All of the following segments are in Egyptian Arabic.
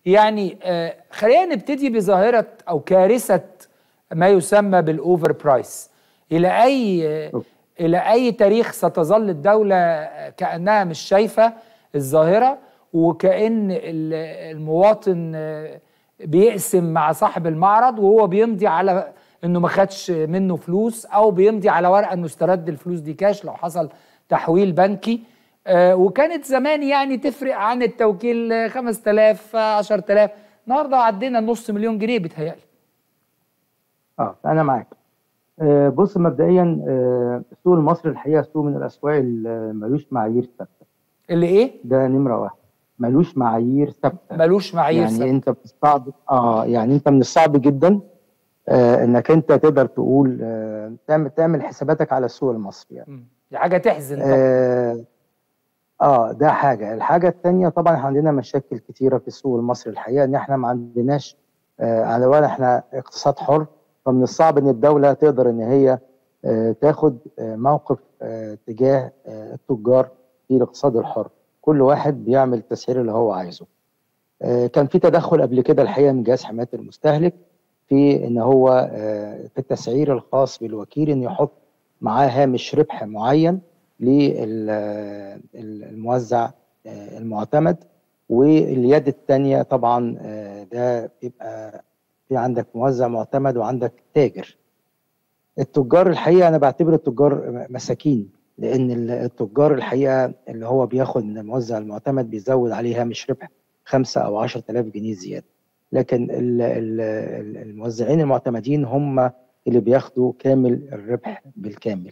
يعني آه خلينا نبتدي بظاهره او كارثه ما يسمى بالاوفر برايس الى اي آه الى اي تاريخ ستظل الدوله كانها مش شايفه الظاهره وكان المواطن آه بيقسم مع صاحب المعرض وهو بيمضي على انه ما خدش منه فلوس او بيمضي على ورقه انه استرد الفلوس دي كاش لو حصل تحويل بنكي آه وكانت زمان يعني تفرق عن التوكيل 5000 10000 النهارده عدينا نص مليون جنيه بيتهيألي اه انا معاك آه بص مبدئيا آه السوق المصري الحقيقه سوق من الاسواق اللي ملوش معايير ثابته اللي ايه؟ ده نمره واحد ملوش معايير ثابته ملوش معايير يعني ثابته انت بتصعب اه يعني انت من الصعب جدا آه انك انت تقدر تقول آه تعمل تعمل حساباتك على السوق المصري يعني دي حاجه تحزن طبعا آه, اه ده حاجه الحاجه الثانيه طبعا احنا عندنا مشاكل كتيره في السوق المصري الحقيقه ان احنا ما عندناش آه على ولا احنا اقتصاد حر فمن الصعب ان الدوله تقدر ان هي آه تاخد آه موقف آه تجاه آه التجار في الاقتصاد الحر كل واحد بيعمل التسعير اللي هو عايزه آه كان في تدخل قبل كده الحقيقه من جهاز حمايه المستهلك في ان هو آه في التسعير الخاص بالوكيل انه يحط معاه هامش ربح معين للموزع آه المعتمد واليد الثانيه طبعا ده بيبقى في عندك موزع معتمد وعندك تاجر التجار الحقيقه انا بعتبر التجار مساكين لان التجار الحقيقه اللي هو بياخد من الموزع المعتمد بيزود عليه هامش ربح 5 او 10000 جنيه زياده لكن الموزعين المعتمدين هم اللي بياخدوا كامل الربح بالكامل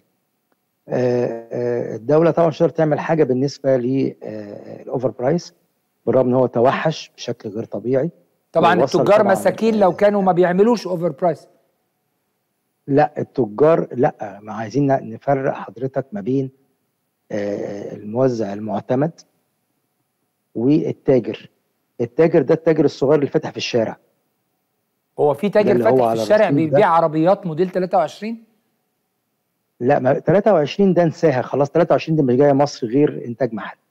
الدوله طبعا مش تعمل حاجه بالنسبه للاوفر برايس بالرغم ان هو توحش بشكل غير طبيعي طبعا التجار مساكين لو كانوا ما بيعملوش اوفر برايس لا التجار لا ما عايزين نفرق حضرتك ما بين الموزع المعتمد والتاجر التاجر ده التاجر الصغير اللي فاتح في الشارع هو في تاجر فاتح في الشارع بيبيع عربيات موديل 23 لا ما 23 ده انساها خلاص 23 دي مش جايه مصر غير انتاج محلي